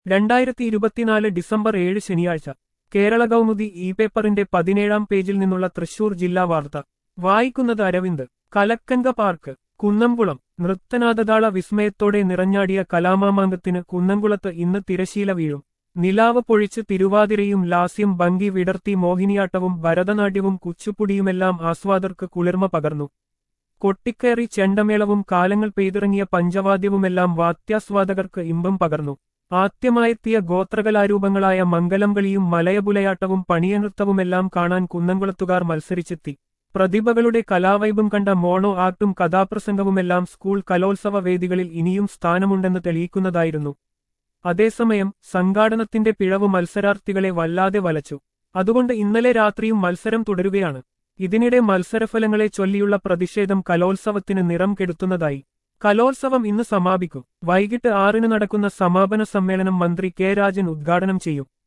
രണ്ടായിരത്തി ഇരുപത്തിനാല് ഡിസംബർ ഏഴ് ശനിയാഴ്ച കേരള കൗമുദി ഇ പേപ്പറിന്റെ പതിനേഴാം പേജിൽ നിന്നുള്ള തൃശൂർ ജില്ലാ വാർത്ത വായിക്കുന്നത് അരവിന്ദ് കലക്കങ്ക പാർക്ക് കുന്നംകുളം നൃത്തനാദതാള വിസ്മയത്തോടെ നിറഞ്ഞാടിയ കലാമാമാങ്കത്തിന് കുന്നംകുളത്ത് ഇന്ന് തിരശീല വീഴും നിലാവ് പൊഴിച്ച് തിരുവാതിരയും ലാസ്യം ഭംഗി വിടർത്തി മോഹിനിയാട്ടവും ഭരതനാട്യവും കുച്ചുപ്പുടിയുമെല്ലാം ആസ്വാദർക്ക് കുളിർമ പകർന്നു കൊട്ടിക്കയറി ചെണ്ടമേളവും കാലങ്ങൾ പെയ്തിറങ്ങിയ പഞ്ചവാദ്യവുമെല്ലാം വാത്യാസ്വാദകർക്ക് ഇമ്പം പകർന്നു ആദ്യമായെത്തിയ ഗോത്രകലാരൂപങ്ങളായ മംഗലംകളിയും മലയപുലയാട്ടവും പണിയനൃത്തവുമെല്ലാം കാണാൻ കുന്നംകുളത്തുകാർ മത്സരിച്ചെത്തി പ്രതിഭകളുടെ കലാവൈബും കണ്ട മോണോ ആർട്ടും കഥാപ്രസംഗവുമെല്ലാം സ്കൂൾ കലോത്സവ വേദികളിൽ ഇനിയും സ്ഥാനമുണ്ടെന്ന് തെളിയിക്കുന്നതായിരുന്നു അതേസമയം സംഘാടനത്തിന്റെ പിഴവ് മത്സരാർത്ഥികളെ വല്ലാതെ വലച്ചു അതുകൊണ്ട് ഇന്നലെ രാത്രിയും മത്സരം തുടരുകയാണ് ഇതിനിടെ മത്സരഫലങ്ങളെ ചൊല്ലിയുള്ള പ്രതിഷേധം കലോത്സവത്തിന് നിറം കെടുത്തുന്നതായി കലോത്സവം ഇന്ന് സമാപിക്കും വൈകിട്ട് ആറിന് നടക്കുന്ന സമാപന സമ്മേളനം മന്ത്രി കെ രാജൻ ഉദ്ഘാടനം ചെയ്യും